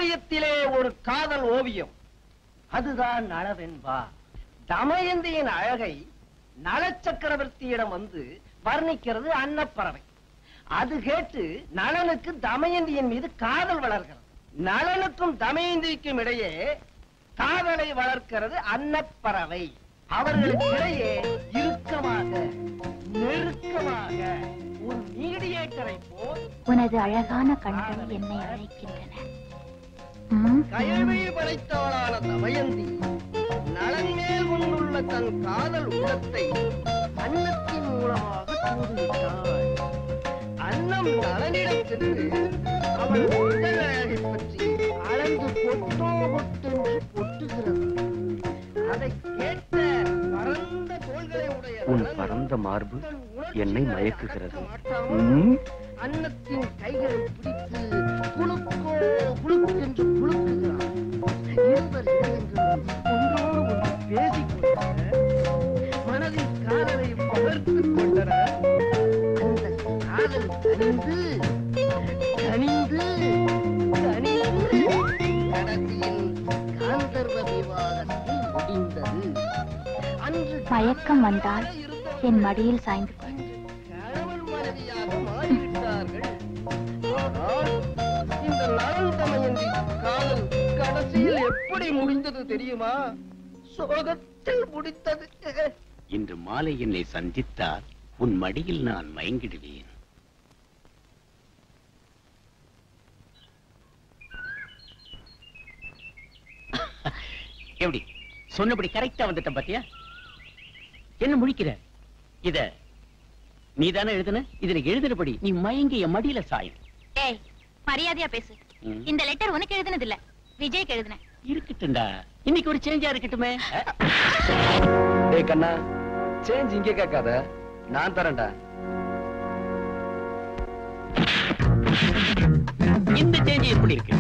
ஓவியத்திலே ஒரு காதல் ஓவியம் அதுதான் நளவென்பா தமயந்தியின் அழகை நள சக்கரவர்த்தியிடம் வந்து வர்ணிக்கிறது அன்னப்பறவை அது கேட்டு நளனுக்கு தமயந்தியின் மீது காதல் வளர்கிறது நளனுக்கும் தமயந்திக்கும் இடையே காதலை வளர்க்கிறது அன்னப்பறவை அவர்களுக்கு இடையே இறுக்கமாக நெருக்கமாக ஒரு மீடியேட்டரை போல் உனது அழகான கண்கள் என்னை அழைக்கின்றன ம், கயமை படைத்தவளான தமயந்தி நலன் மேல் கொண்டுள்ள தன் காதல் உள்ளத்தை அன்னத்தின் மூலமாக தூண்டிவிட்டாள் அன்னம் நலனிடம் சென்று அவள் உடல் அழகை பற்றி அளந்து பொட்டோ பொட்டென்று பொட்டுகிறது அதை கேட்ட பரந்த தோள்களை உடைய உன் நளன் பரந்த மார்பு தன் என்னை உணர்ச்சிகளை மயக்குகிறது. அடக்க மாட்டாமல் ம், அன்னத்தின் கைகளை பிடித்து குலுக்கோ குலுக்கென்று குலுக்குகிறார் இருவர் இதயங்களும் ஒன்றோடு ஒன்று பேசிக் கொண்டன மனதில் காதலை வளர்த்துக் கொண்டன அந்த காதல் கனிந்து கனிந்து கனிந்து கடைசியில் காந்தர்வ விவாதத்தில் முடிந்தது அன்று மயக்கம் வந்தால் என் மடியில் சாய்ந்து கொள் கணவன் மனைவியாக மாறிவிட்டார்கள் ஆனால் இந்த நலன் தமயந்தி காதல் கடைசியில் எப்படி முடிந்தது தெரியுமா சோகத்தில் முடித்தது இன்று மாலை என்னை சந்தித்தால் உன் மடியில் நான் மயங்கிடுவேன் எப்படி சொன்னபடி கரெக்டா வந்துட்டேன் பாத்தியா என்ன முழிக்கிற இத நீதானே எழுதுன இதுல எழுதுனபடி நீ மயங்கி என் மடியில சாயும் ஏய் மரியாதையா பேசு ம். இந்த லெட்டர் உனக்கு எழுதுனது இல்ல விஜய்க்கு எழுதுனேன் இருக்கட்டும்டா இன்னைக்கு ஒரு சேஞ்சா இருக்கட்டுமே அஹ். டேய் கண்ணா சேஞ்ச் இங்க கேட்காத நான் தரேன்டா இந்த சேஞ்ச் எப்படி இருக்கு